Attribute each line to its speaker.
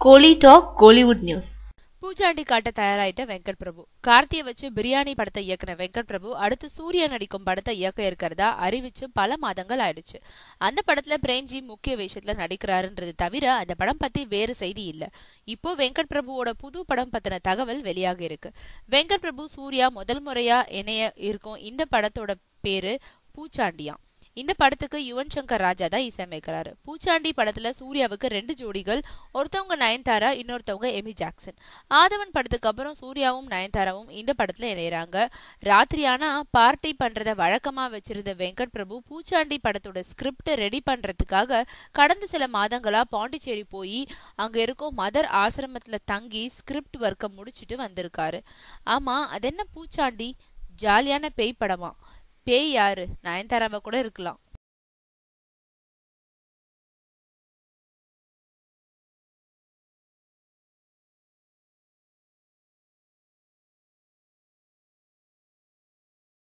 Speaker 1: கோலி talk Kollywood news
Speaker 2: பூச்சாண்டி காட்ட தயாராயிட்ட வெங்கட் பிரபு கார்த்தியை வச்சு பிரியாணி படத்தை இயக்குன வெங்கட் பிரபு அடுத்து சூர்யா நடிக்கும் படத்தை இயக்க இருக்கிறதா அறிவிச்சு பல மாதங்கள் ஆயிடுச்சு அந்த படத்துல பிரேம்ஜி முக்கிய வேஷத்துல நடிக்கிறாருன்றது தவிர அந்த படம் பத்தி வேறு செய்தி இல்ல இப்போ வெங்கட் பிரபுவோட புது படம் பத்தின தகவல் வெளியாக இருக்கு வெங்கட் பிரபு சூர்யா முதல் முறையா இணைய இருக்கும் இந்த படத்தோட பேரு பூச்சாண்டியா இந்த படத்துக்கு யுவன் சங்கர் ராஜா தான் இசையமைக்கிறாரு பூச்சாண்டி படத்துல சூர்யாவுக்கு ரெண்டு ஜோடிகள் ஒருத்தவங்க நயன்தாரா இன்னொருத்தவங்க எமி ஜாக்சன் ஆதவன் படத்துக்கு அப்புறம் சூர்யாவும் நயன்தாராவும் இந்த படத்துல இணையறாங்க ராத்திரியானா பார்ட்டி பண்றத வழக்கமா வச்சிருந்த வெங்கட் பிரபு பூச்சாண்டி படத்தோட ஸ்கிரிப்ட் ரெடி பண்றதுக்காக கடந்த சில மாதங்களா பாண்டிச்சேரி போய் அங்க இருக்கும் மதர் ஆசிரமத்துல தங்கி ஸ்கிரிப்ட் ஒர்க்கை முடிச்சிட்டு வந்திருக்காரு ஆமா அது என்ன பூச்சாண்டி ஜாலியான பேய் படமா பேய் யாரு நயன்தாராவை கூட இருக்கலாம்